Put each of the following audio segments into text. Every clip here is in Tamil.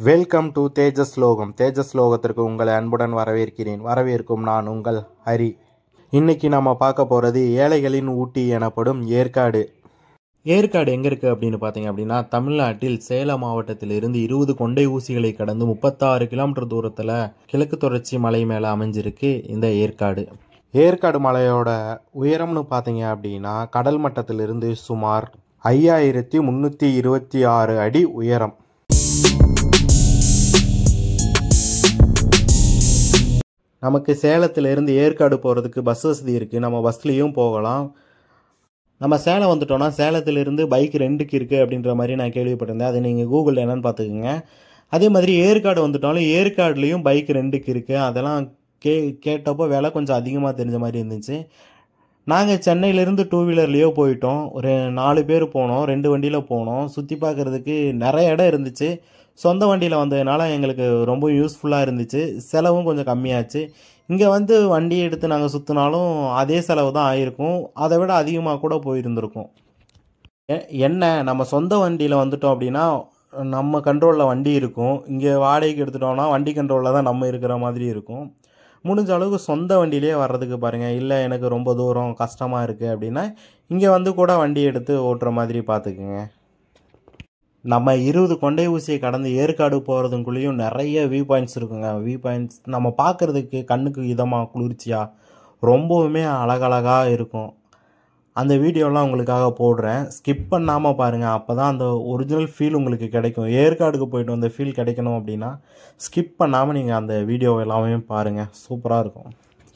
வெல்கம் டு தேஜஸ் லோகம் தேஜஸ் லோகத்திற்கு உங்களை அன்புடன் வரவேற்கிறேன் வரவேற்கும் நான் உங்கள் ஹரி இன்னைக்கு நம்ம பார்க்க போகிறது ஏழைகளின் ஊட்டி எனப்படும் ஏற்காடு ஏற்காடு எங்கே இருக்குது அப்படின்னு பார்த்தீங்க அப்படின்னா தமிழ்நாட்டில் சேலம் மாவட்டத்தில் இருந்து இருபது கொண்டை ஊசிகளை கடந்து முப்பத்தாறு கிலோமீட்டர் தூரத்தில் கிழக்கு தொடர்ச்சி மலை மேலே அமைஞ்சிருக்கு இந்த ஏற்காடு ஏற்காடு மலையோட உயரம்னு பார்த்தீங்க அப்படின்னா கடல் மட்டத்திலிருந்து சுமார் ஐயாயிரத்தி முந்நூற்றி இருபத்தி ஆறு அடி உயரம் நமக்கு சேலத்திலேருந்து ஏற்காடு போகிறதுக்கு பஸ் வசதி இருக்குது நம்ம பஸ்லேயும் போகலாம் நம்ம சேலம் வந்துட்டோம்னா சேலத்திலிருந்து பைக் ரெண்டுக்கு இருக்குது அப்படின்ற மாதிரி நான் கேள்விப்பட்டிருந்தேன் அது நீங்கள் கூகுளில் என்னன்னு பார்த்துக்குங்க அதே மாதிரி ஏற்காடு வந்துட்டாலும் ஏற்காடுலேயும் பைக் ரெண்டுக்கு இருக்குது அதெல்லாம் கே கேட்டப்போ விலை கொஞ்சம் அதிகமாக தெரிஞ்ச மாதிரி இருந்துச்சு நாங்கள் சென்னையிலேருந்து டூ வீலர்லேயோ போயிட்டோம் ஒரு நாலு பேர் போனோம் ரெண்டு வண்டியில் போனோம் சுற்றி பார்க்குறதுக்கு நிறைய இடம் இருந்துச்சு சொந்த வண்டியில் வந்ததுனால எங்களுக்கு ரொம்ப யூஸ்ஃபுல்லாக இருந்துச்சு செலவும் கொஞ்சம் கம்மியாச்சு இங்கே வந்து வண்டி எடுத்து நாங்கள் சுற்றினாலும் அதே செலவு தான் ஆயிருக்கும் அதை விட அதிகமாக கூட போயிருந்திருக்கும் எ- என்ன நம்ம சொந்த வண்டியில் வந்துட்டோம் அப்படின்னா நம்ம கண்ட்ரோலில் வண்டி இருக்கும் இங்கே வாடகைக்கு எடுத்துட்டோம்னா வண்டி கண்ட்ரோலில் தான் நம்ம இருக்கிற மாதிரி இருக்கும் முடிஞ்ச அளவுக்கு சொந்த வண்டியிலே வர்றதுக்கு பாருங்கள் இல்லை எனக்கு ரொம்ப தூரம் கஷ்டமாக இருக்குது அப்படின்னா இங்கே வந்து கூட வண்டி எடுத்து ஓட்டுற மாதிரி பார்த்துக்குங்க நம்ம இருபது கொண்டை ஊசியை கடந்து ஏற்காடு போகிறதுக்குள்ளேயும் நிறைய வியூ பாயிண்ட்ஸ் இருக்குங்க வியூ பாயிண்ட்ஸ் நம்ம பார்க்குறதுக்கு கண்ணுக்கு இதமாக குளிர்ச்சியாக ரொம்பவுமே அழகழகாக இருக்கும் அந்த வீடியோலாம் உங்களுக்காக போடுறேன் ஸ்கிப் பண்ணாமல் பாருங்கள் அப்போ தான் அந்த ஒரிஜினல் ஃபீல் உங்களுக்கு கிடைக்கும் ஏற்காடுக்கு போயிட்டு வந்த ஃபீல் கிடைக்கணும் அப்படின்னா ஸ்கிப் பண்ணாமல் நீங்கள் அந்த வீடியோ எல்லாமே பாருங்கள் சூப்பராக இருக்கும்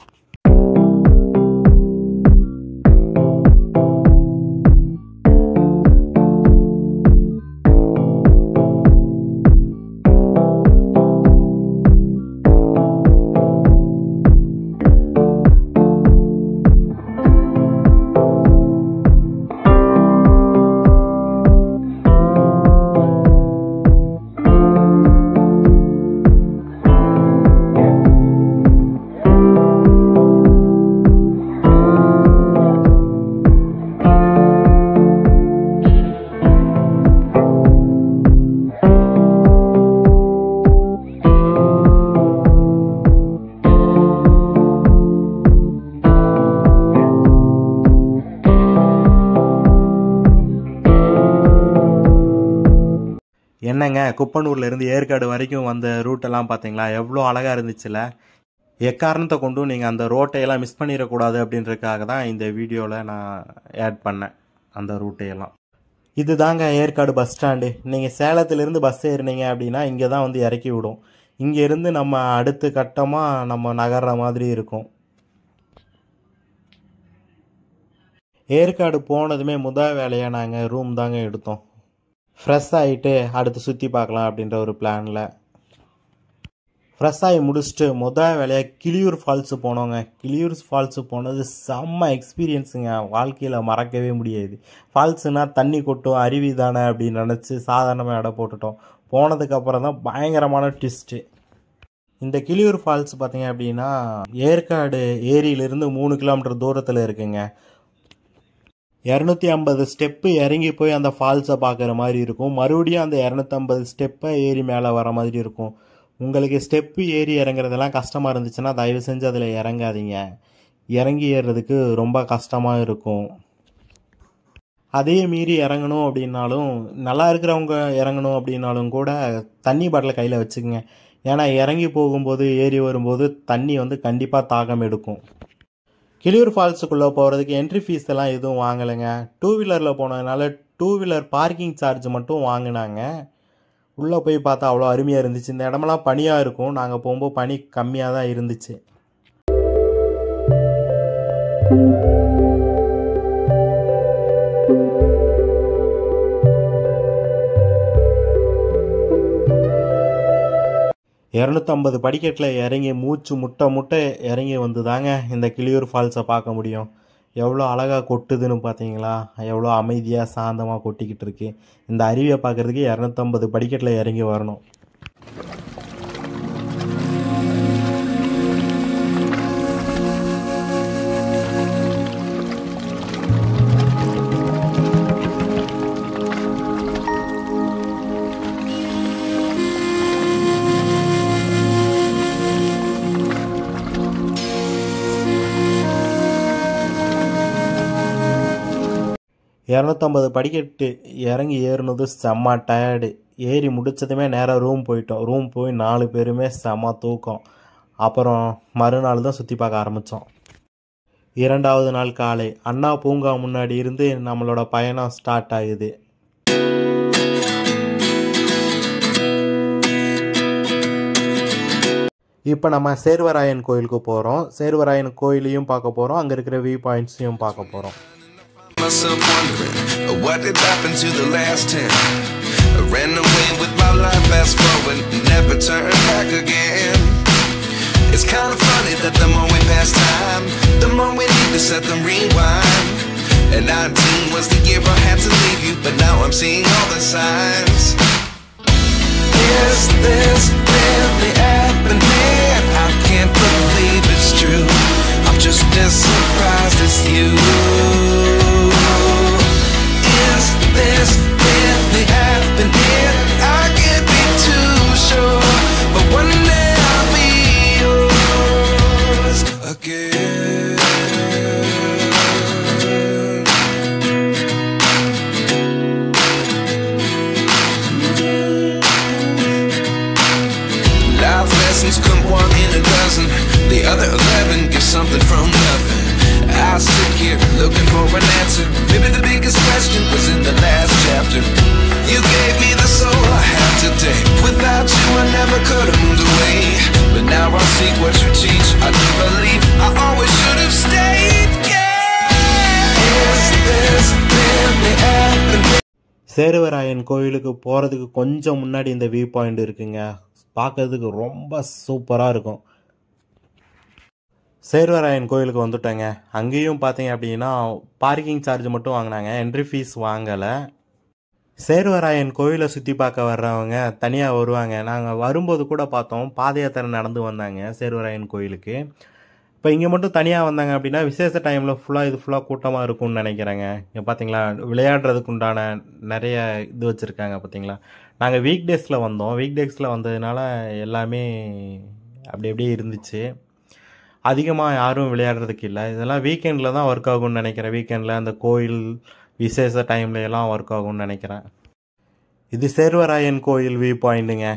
என்னங்க குப்பனூர்ல இருந்து ஏற்காடு வரைக்கும் வந்த ரூட்டெல்லாம் பார்த்தீங்களா எவ்வளோ அழகாக இருந்துச்சுல எக்காரணத்தை கொண்டும் நீங்கள் அந்த ரோட்டையெல்லாம் மிஸ் பண்ணிடக்கூடாது அப்படின்றதுக்காக தான் இந்த வீடியோவில் நான் ஆட் பண்ணேன் அந்த ரூட்டையெல்லாம் இதுதாங்க ஏற்காடு பஸ் ஸ்டாண்டு நீங்கள் சேலத்திலேருந்து பஸ் ஏறினீங்க அப்படின்னா இங்கே தான் வந்து இறக்கி விடும் இங்கேருந்து நம்ம அடுத்த கட்டமாக நம்ம நகர்ற மாதிரி இருக்கும் ஏற்காடு போனதுமே முதல் வேலையாக நாங்கள் ரூம் தாங்க எடுத்தோம் ஃப்ரெஷ் ஆகிட்டு அடுத்து சுற்றி பார்க்கலாம் அப்படின்ற ஒரு பிளானில் ஃப்ரெஷ் ஆகி முடிச்சுட்டு மொதல் வேலையாக கிளியூர் ஃபால்ஸு போனோங்க கிளியூர் ஃபால்ஸு போனது செம்ம எக்ஸ்பீரியன்ஸுங்க வாழ்க்கையில் மறக்கவே முடியாது ஃபால்ஸுனால் தண்ணி கொட்டும் அருவி தானே அப்படின்னு நினச்சி சாதாரணமாக இடம் போட்டுட்டோம் போனதுக்கப்புறம் தான் பயங்கரமான ட்விஸ்ட்டு இந்த கிளியூர் ஃபால்ஸ் பார்த்தீங்க அப்படின்னா ஏற்காடு ஏரியிலிருந்து மூணு கிலோமீட்டர் தூரத்தில் இருக்குங்க இரநூத்தி ஐம்பது ஸ்டெப்பு இறங்கி போய் அந்த ஃபால்ஸை பார்க்குற மாதிரி இருக்கும் மறுபடியும் அந்த இரநூத்தம்பது ஸ்டெப்பை ஏறி மேலே வர மாதிரி இருக்கும் உங்களுக்கு ஸ்டெப்பு ஏறி இறங்குறதெல்லாம் கஷ்டமாக இருந்துச்சுன்னா தயவு செஞ்சு அதில் இறங்காதீங்க இறங்கி ஏறுறதுக்கு ரொம்ப கஷ்டமாக இருக்கும் அதே மீறி இறங்கணும் அப்படின்னாலும் நல்லா இருக்கிறவங்க இறங்கணும் அப்படின்னாலும் கூட தண்ணி பாட்டிலை கையில் வச்சுக்கோங்க ஏன்னா இறங்கி போகும்போது ஏறி வரும்போது தண்ணி வந்து கண்டிப்பாக தாகம் எடுக்கும் கிளியூர் ஃபால்ஸுக்குள்ளே போகிறதுக்கு என்ட்ரி ஃபீஸ் எல்லாம் எதுவும் வாங்கலைங்க டூ வீலரில் போனதுனால டூ வீலர் பார்க்கிங் சார்ஜ் மட்டும் வாங்கினாங்க உள்ளே போய் பார்த்தா அவ்வளோ அருமையாக இருந்துச்சு இந்த இடமெல்லாம் பனியாக இருக்கும் நாங்கள் போகும்போது பனி கம்மியாக தான் இருந்துச்சு இரநூத்தம்பது படிக்கட்டில் இறங்கி மூச்சு முட்டை முட்டை இறங்கி வந்து தாங்க இந்த கிளியூர் ஃபால்ஸை பார்க்க முடியும் எவ்வளோ அழகாக கொட்டுதுன்னு பார்த்தீங்களா எவ்வளோ அமைதியாக சாந்தமாக கொட்டிக்கிட்டு இருக்கு இந்த அருவியை பார்க்குறதுக்கு இரநூத்தம்பது படிக்கட்டில் இறங்கி வரணும் இரநூத்தம்பது படிக்கட்டு இறங்கி ஏறினது செம்ம டயர்டு ஏறி முடிச்சதுமே நேராக ரூம் போயிட்டோம் ரூம் போய் நாலு பேருமே செம்ம தூக்கம் அப்புறம் மறுநாள் தான் சுற்றி பார்க்க ஆரம்பித்தோம் இரண்டாவது நாள் காலை அண்ணா பூங்கா முன்னாடி இருந்து நம்மளோட பயணம் ஸ்டார்ட் ஆகுது இப்போ நம்ம சேர்வராயன் கோயிலுக்கு போகிறோம் சேர்வராயன் கோயிலையும் பார்க்க போகிறோம் அங்கே இருக்கிற வியூ பாயிண்ட்ஸையும் பார்க்க போகிறோம் myself wondering uh, what did happen to the last ten. I ran away with my life, fast forward, never turn back again. It's kind of funny that the more we pass time, the more we need to set them rewind. And 19 was the year I had to leave you, but now I'm seeing all the signs. Is this really happening? I can't believe it's true. I'm just as surprised as you. Is this really happening? I can't be too sure, but one day I'll be yours again. Life lessons come one in a dozen. The other eleven get something from nothing. I sit here looking for an answer. Maybe the biggest question was in the last chapter. You gave me the soul I have today. Without you, I never could have moved away. But now I see what you teach. I do believe I always should have stayed. Yeah. Is this really happening? Servarayan கோயிலுக்கு போகிறதுக்கு கொஞ்சம் முன்னாடி இந்த வியூ பாயிண்ட் இருக்குங்க பார்க்கறதுக்கு ரொம்ப சூப்பராக இருக்கும் சேர்வராயன் கோயிலுக்கு வந்துட்டேங்க அங்கேயும் பார்த்தீங்க அப்படின்னா பார்க்கிங் சார்ஜ் மட்டும் வாங்கினாங்க என்ட்ரி ஃபீஸ் வாங்கலை சேர்வராயன் கோயிலை சுற்றி பார்க்க வர்றவங்க தனியாக வருவாங்க நாங்கள் வரும்போது கூட பார்த்தோம் பாத யாத்திரை நடந்து வந்தாங்க சேர்வராயன் கோயிலுக்கு இப்போ இங்கே மட்டும் தனியாக வந்தாங்க அப்படின்னா விசேஷ டைமில் ஃபுல்லாக இது ஃபுல்லாக கூட்டமாக இருக்கும்னு நினைக்கிறேங்க இங்கே பார்த்தீங்களா விளையாடுறதுக்கு உண்டான நிறைய இது வச்சுருக்காங்க பார்த்தீங்களா நாங்கள் வீக் டேஸில் வந்தோம் வீக் டேஸில் வந்ததுனால எல்லாமே அப்படி அப்படியே இருந்துச்சு அதிகமாக யாரும் விளையாடுறதுக்கு இல்லை இதெல்லாம் வீக்கெண்டில் தான் ஒர்க் ஆகும்னு நினைக்கிறேன் வீக்கெண்டில் அந்த கோயில் விசேஷ டைம்ல எல்லாம் ஒர்க் ஆகும்னு நினைக்கிறேன் இது சேர்வராயன் கோயில் வியூ பாயிண்ட்டுங்க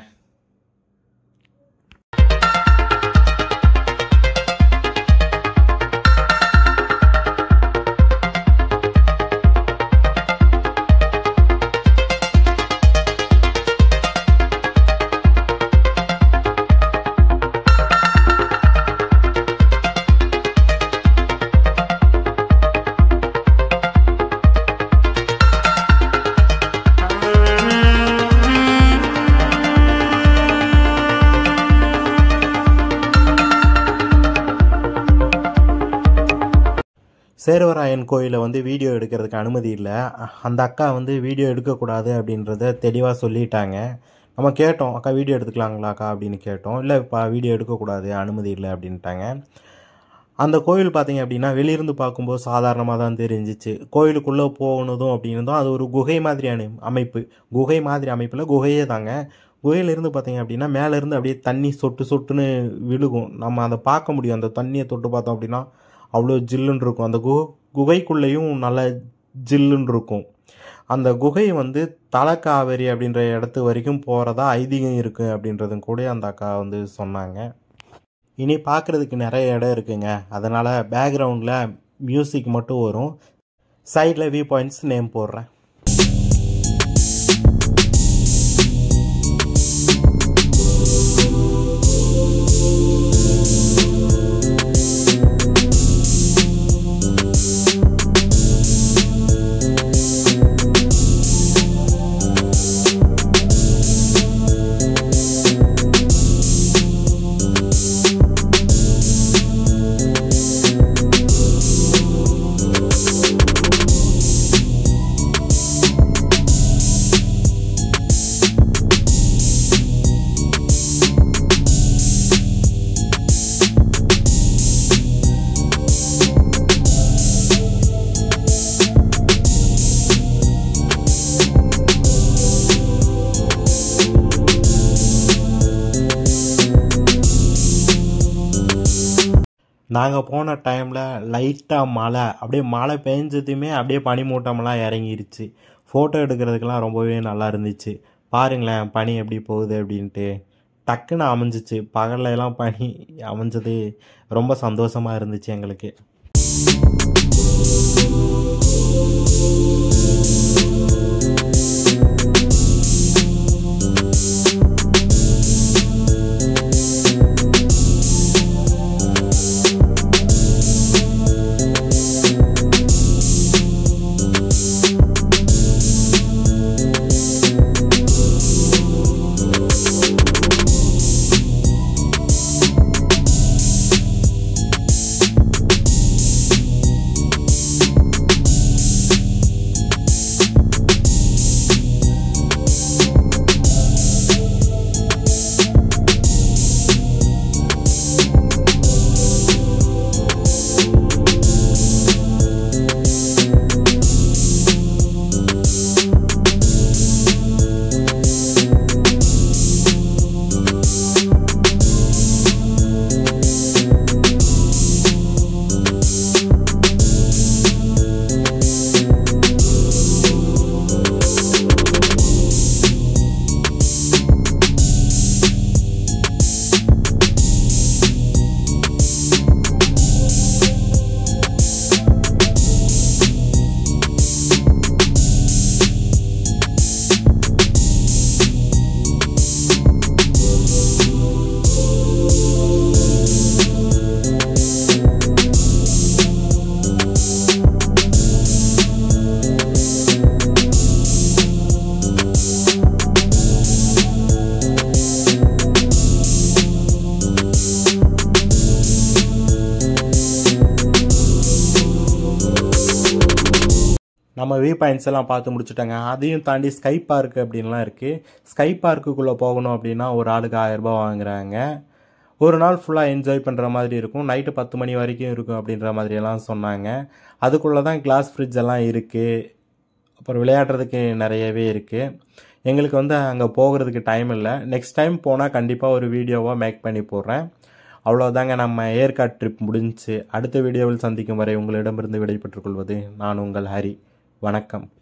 சேர்வராயன் கோயிலில் வந்து வீடியோ எடுக்கிறதுக்கு அனுமதி இல்லை அந்த அக்கா வந்து வீடியோ எடுக்கக்கூடாது அப்படின்றத தெளிவாக சொல்லிட்டாங்க நம்ம கேட்டோம் அக்கா வீடியோ எடுத்துக்கலாங்களா அக்கா அப்படின்னு கேட்டோம் இல்லை இப்போ வீடியோ எடுக்கக்கூடாது அனுமதி இல்லை அப்படின்ட்டாங்க அந்த கோயில் பார்த்தீங்க அப்படின்னா வெளியிருந்து பார்க்கும்போது சாதாரணமாக தான் தெரிஞ்சிச்சு கோயிலுக்குள்ளே போகணுதும் அப்படின்னதும் அது ஒரு குகை மாதிரியான அமைப்பு குகை மாதிரி அமைப்பில் குகையே தாங்க குகையிலிருந்து பார்த்தீங்க அப்படின்னா மேலேருந்து அப்படியே தண்ணி சொட்டு சொட்டுன்னு விழுகும் நம்ம அதை பார்க்க முடியும் அந்த தண்ணியை தொட்டு பார்த்தோம் அப்படின்னா அவ்வளோ ஜில்லுன்னு இருக்கும் அந்த கு குகைக்குள்ளேயும் நல்ல ஜில்லுன்னு இருக்கும் அந்த குகை வந்து தலக்காவேரி அப்படின்ற இடத்து வரைக்கும் போகிறதா ஐதீகம் இருக்குது அப்படின்றதும் கூட அந்த அக்கா வந்து சொன்னாங்க இனி பார்க்குறதுக்கு நிறைய இடம் இருக்குங்க அதனால் பேக்ரவுண்டில் மியூசிக் மட்டும் வரும் சைடில் வியூ பாயிண்ட்ஸ் நேம் போடுறேன் நாங்கள் போன டைமில் லைட்டாக மழை அப்படியே மழை பெஞ்சதுமே அப்படியே பனிமூட்டமெல்லாம் இறங்கிருச்சு ஃபோட்டோ எடுக்கிறதுக்கெல்லாம் ரொம்பவே நல்லா இருந்துச்சு பாருங்களேன் பனி எப்படி போகுது அப்படின்ட்டு டக்குன்னு அமைஞ்சிச்சு பகல்ல எல்லாம் பனி அமைஞ்சது ரொம்ப சந்தோஷமாக இருந்துச்சு எங்களுக்கு நம்ம வியூ பாயிண்ட்ஸ் எல்லாம் பார்த்து முடிச்சுட்டாங்க அதையும் தாண்டி ஸ்கை பார்க் அப்படின்லாம் இருக்குது ஸ்கை பார்க்குக்குள்ளே போகணும் அப்படின்னா ஒரு ஆளுக்கு ஆயிரம் ரூபாய் வாங்குறாங்க ஒரு நாள் ஃபுல்லாக என்ஜாய் பண்ணுற மாதிரி இருக்கும் நைட்டு பத்து மணி வரைக்கும் இருக்கும் அப்படின்ற மாதிரியெல்லாம் சொன்னாங்க அதுக்குள்ளே தான் கிளாஸ் ஃப்ரிட்ஜ் எல்லாம் இருக்குது அப்புறம் விளையாடுறதுக்கு நிறையவே இருக்குது எங்களுக்கு வந்து அங்கே போகிறதுக்கு டைம் இல்லை நெக்ஸ்ட் டைம் போனால் கண்டிப்பாக ஒரு வீடியோவாக மேக் பண்ணி போடுறேன் அவ்வளோதாங்க நம்ம ஏற்காடு ட்ரிப் முடிஞ்சுச்சு அடுத்த வீடியோவில் சந்திக்கும் வரை உங்களிடமிருந்து விடைபெற்றுக் கொள்வது நான் உங்கள் ஹரி வணக்கம்